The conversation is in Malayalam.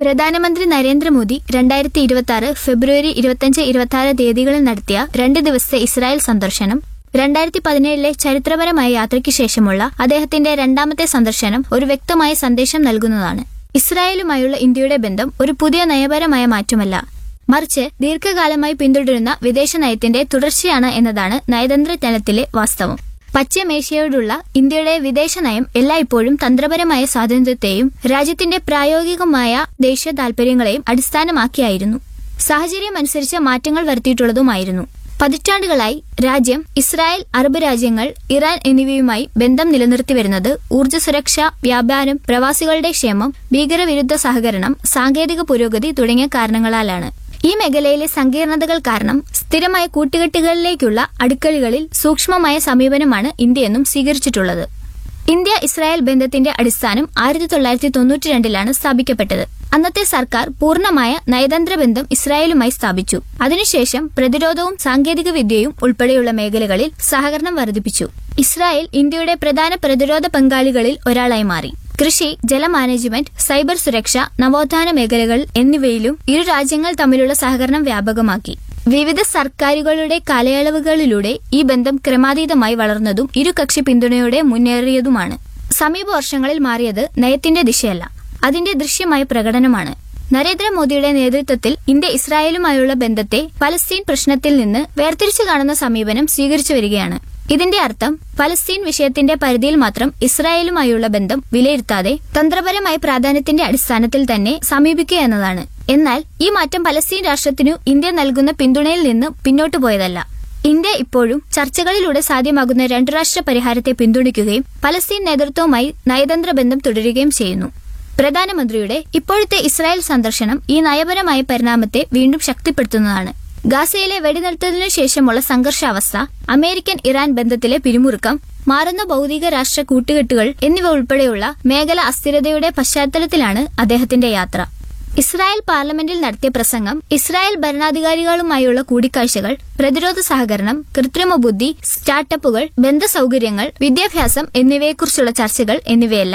പ്രധാനമന്ത്രി നരേന്ദ്രമോദി രണ്ടായിരത്തി ഇരുപത്തി ആറ് ഫെബ്രുവരി ഇരുപത്തിയഞ്ച് ഇരുപത്തി ആറ് തീയതികളിൽ നടത്തിയ രണ്ട് ദിവസത്തെ ഇസ്രായേൽ സന്ദർശനം രണ്ടായിരത്തി പതിനേഴിലെ ചരിത്രപരമായ യാത്രയ്ക്ക് ശേഷമുള്ള അദ്ദേഹത്തിന്റെ രണ്ടാമത്തെ സന്ദർശനം ഒരു വ്യക്തമായ സന്ദേശം നൽകുന്നതാണ് ഇസ്രായേലുമായുള്ള ഇന്ത്യയുടെ ബന്ധം ഒരു പുതിയ നയപരമായ മാറ്റമല്ല മറിച്ച് ദീർഘകാലമായി പിന്തുടരുന്ന വിദേശ നയത്തിന്റെ തുടർച്ചയാണ് എന്നതാണ് നയതന്ത്ര തലത്തിലെ വാസ്തവം പശ്ചിമേഷ്യയോടുള്ള ഇന്ത്യയുടെ വിദേശ നയം എല്ലായ്പ്പോഴും തന്ത്രപരമായ സ്വാതന്ത്ര്യത്തെയും രാജ്യത്തിന്റെ പ്രായോഗികമായ ദേശീയ താൽപര്യങ്ങളെയും അടിസ്ഥാനമാക്കിയായിരുന്നു സാഹചര്യമനുസരിച്ച് മാറ്റങ്ങൾ വരുത്തിയിട്ടുള്ളതുമായിരുന്നു പതിറ്റാണ്ടുകളായി രാജ്യം ഇസ്രായേൽ അറബ് രാജ്യങ്ങൾ ഇറാൻ എന്നിവയുമായി ബന്ധം നിലനിർത്തി വരുന്നത് ഊർജ്ജ സുരക്ഷ വ്യാപാരം പ്രവാസികളുടെ ക്ഷേമം ഭീകരവിരുദ്ധ സഹകരണം സാങ്കേതിക പുരോഗതി തുടങ്ങിയ കാരണങ്ങളാലാണ് ഈ മേഖലയിലെ സങ്കീർണതകൾ കാരണം സ്ഥിരമായ കൂട്ടുകെട്ടുകളിലേക്കുള്ള അടുക്കളികളിൽ സൂക്ഷ്മമായ സമീപനമാണ് ഇന്ത്യയെന്നും സ്വീകരിച്ചിട്ടുള്ളത് ഇന്ത്യ ഇസ്രായേൽ ബന്ധത്തിന്റെ അടിസ്ഥാനം ആയിരത്തി തൊള്ളായിരത്തി തൊണ്ണൂറ്റി രണ്ടിലാണ് സ്ഥാപിക്കപ്പെട്ടത് അന്നത്തെ സർക്കാർ പൂർണ്ണമായ നയതന്ത്ര ബന്ധം ഇസ്രായേലുമായി സ്ഥാപിച്ചു അതിനുശേഷം പ്രതിരോധവും സാങ്കേതിക വിദ്യയും ഉൾപ്പെടെയുള്ള മേഖലകളിൽ സഹകരണം വർദ്ധിപ്പിച്ചു ഇസ്രായേൽ ഇന്ത്യയുടെ പ്രധാന പ്രതിരോധ പങ്കാളികളിൽ ഒരാളായി മാറി കൃഷി ജല മാനേജ്മെന്റ് സൈബർ സുരക്ഷ നവോത്ഥാന മേഖലകൾ എന്നിവയിലും ഇരു രാജ്യങ്ങൾ തമ്മിലുള്ള സഹകരണം വ്യാപകമാക്കി വിവിധ സർക്കാരുകളുടെ കാലയളവുകളിലൂടെ ഈ ബന്ധം ക്രമാതീതമായി വളർന്നതും ഇരു കക്ഷി പിന്തുണയോടെ മുന്നേറിയതുമാണ് സമീപ വർഷങ്ങളിൽ മാറിയത് നയത്തിന്റെ ദിശയല്ല അതിന്റെ ദൃശ്യമായ പ്രകടനമാണ് നരേന്ദ്രമോദിയുടെ നേതൃത്വത്തിൽ ഇന്ത്യ ഇസ്രായേലുമായുള്ള ബന്ധത്തെ പലസ്തീൻ പ്രശ്നത്തിൽ നിന്ന് വേർതിരിച്ചു കാണുന്ന സമീപനം സ്വീകരിച്ചു വരികയാണ് ഇതിന്റെ അർത്ഥം പലസ്തീൻ വിഷയത്തിന്റെ പരിധിയിൽ മാത്രം ഇസ്രായേലുമായുള്ള ബന്ധം വിലയിരുത്താതെ തന്ത്രപരമായ പ്രാധാന്യത്തിന്റെ അടിസ്ഥാനത്തിൽ തന്നെ സമീപിക്കുക എന്നതാണ് എന്നാൽ ഈ മാറ്റം പലസ്തീൻ രാഷ്ട്രത്തിനു ഇന്ത്യ നൽകുന്ന പിന്തുണയിൽ നിന്ന് പിന്നോട്ടു പോയതല്ല ഇന്ത്യ ഇപ്പോഴും ചർച്ചകളിലൂടെ സാധ്യമാകുന്ന രണ്ടു രാഷ്ട്ര പരിഹാരത്തെ പിന്തുണയ്ക്കുകയും പലസ്തീൻ നേതൃത്വവുമായി നയതന്ത്ര ബന്ധം തുടരുകയും ചെയ്യുന്നു പ്രധാനമന്ത്രിയുടെ ഇപ്പോഴത്തെ ഇസ്രായേൽ സന്ദർശനം ഈ നയപരമായ പരിണാമത്തെ വീണ്ടും ശക്തിപ്പെടുത്തുന്നതാണ് ഗാസയിലെ വെടിനിർത്തലിനു ശേഷമുള്ള സംഘർഷാവസ്ഥ അമേരിക്കൻ ഇറാൻ ബന്ധത്തിലെ പിരിമുറുക്കം മാറുന്ന ഭൗതിക രാഷ്ട്ര കൂട്ടുകെട്ടുകൾ എന്നിവ ഉൾപ്പെടെയുള്ള മേഖല അസ്ഥിരതയുടെ പശ്ചാത്തലത്തിലാണ് അദ്ദേഹത്തിന്റെ യാത്ര ഇസ്രായേൽ പാർലമെന്റിൽ നടത്തിയ പ്രസംഗം ഇസ്രായേൽ ഭരണാധികാരികളുമായുള്ള കൂടിക്കാഴ്ചകൾ പ്രതിരോധ സഹകരണം കൃത്രിമ ബുദ്ധി സ്റ്റാർട്ടപ്പുകൾ ബന്ധസൗകര്യങ്ങൾ വിദ്യാഭ്യാസം എന്നിവയെക്കുറിച്ചുള്ള ചർച്ചകൾ എന്നിവയെല്ലാം